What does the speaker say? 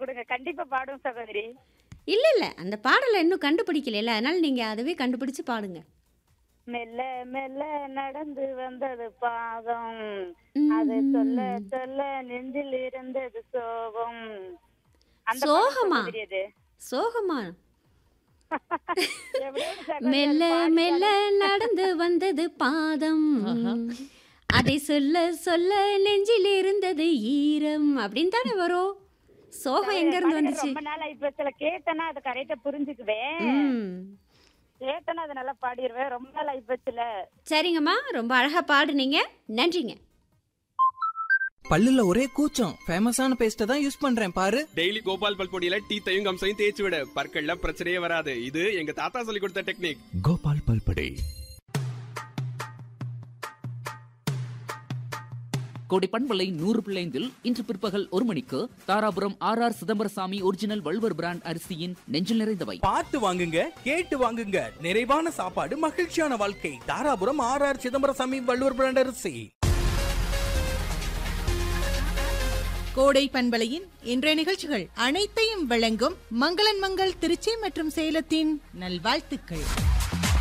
கொடுங்க கண்டிப்பா பாடும் சகோதரி இல்ல இல்ல அந்த பாடலை இன்னும் கண்டுபிடிக்கல அதனால நீங்க அதுவே கண்டுபிடிச்சு பாடுங்க மெல்ல மெல்ல நடந்து வந்தது பாதம் அது சொல்ல சொல்ல நெஞ்சில் இருந்தது சோகம் அந்த பாடல் சோகமா? சகோதரி அது சோகமா எப்படியோ சகோதரி மெல்ல அது பாடி மெல்ல நடந்து வந்தது பாதம் அதை சொல்ல சொல்ல நெஞ்சில் இருந்தது ஈரம் அப்படின்னு தானே வரும் சோகம் எங்க இருந்து பாடுங்க. வந்துச்சு ரொம்ப நாள் இப்ப சில கேட்டனா அது கரெக்டா புரிஞ்சுக்குவேன் ம். கேட்டனா அதை நல்லா பாடிடுவேன் ரொம்ப நாள் ஆயிப்போச்சுல சரிங்கம்மா ரொம்ப அழகா பாடுனீங்க நன்றிங்க பல்லுல ஒரே கூச்சம் ஃபேமஸான பேஸ்ட தான் யூஸ் பண்றேன் பாரு டெய்லி கோபால் பல் பொடியில டீத்தையும் கம்சையும் தேய்ச்சி விட பற்கள்ல பிரச்சனையே வராது இது எங்க தாத்தா சொல்லி கொடுத்த டெக்னிக் கோபால் பல்படை கோடை பண்பலை நூறு பிள்ளைந்தில் இன்று பிற்பகல் ஒரு மணிக்கு Dharapuram R R Chidambarasamy original Valluvar brand அரிசியின் நெஞ்சில் நிறைந்தவை பார்த்து வாங்குங்க கேட்டு வாங்குங்க நிறைவான சாப்பாடு மகிழ்ச்சியான வாழ்க்கை Dharapuram R R Chidambarasamy Valluvar brand அரிசி கோடை பண்பலையின் இன்றைய நிகழ்ச்சிகள் அனைத்தையும் வழங்கும் மங்களன் மங்கள் திருச்சி மற்றும் சேலத்தின் நல்வாழ்த்துக்கள்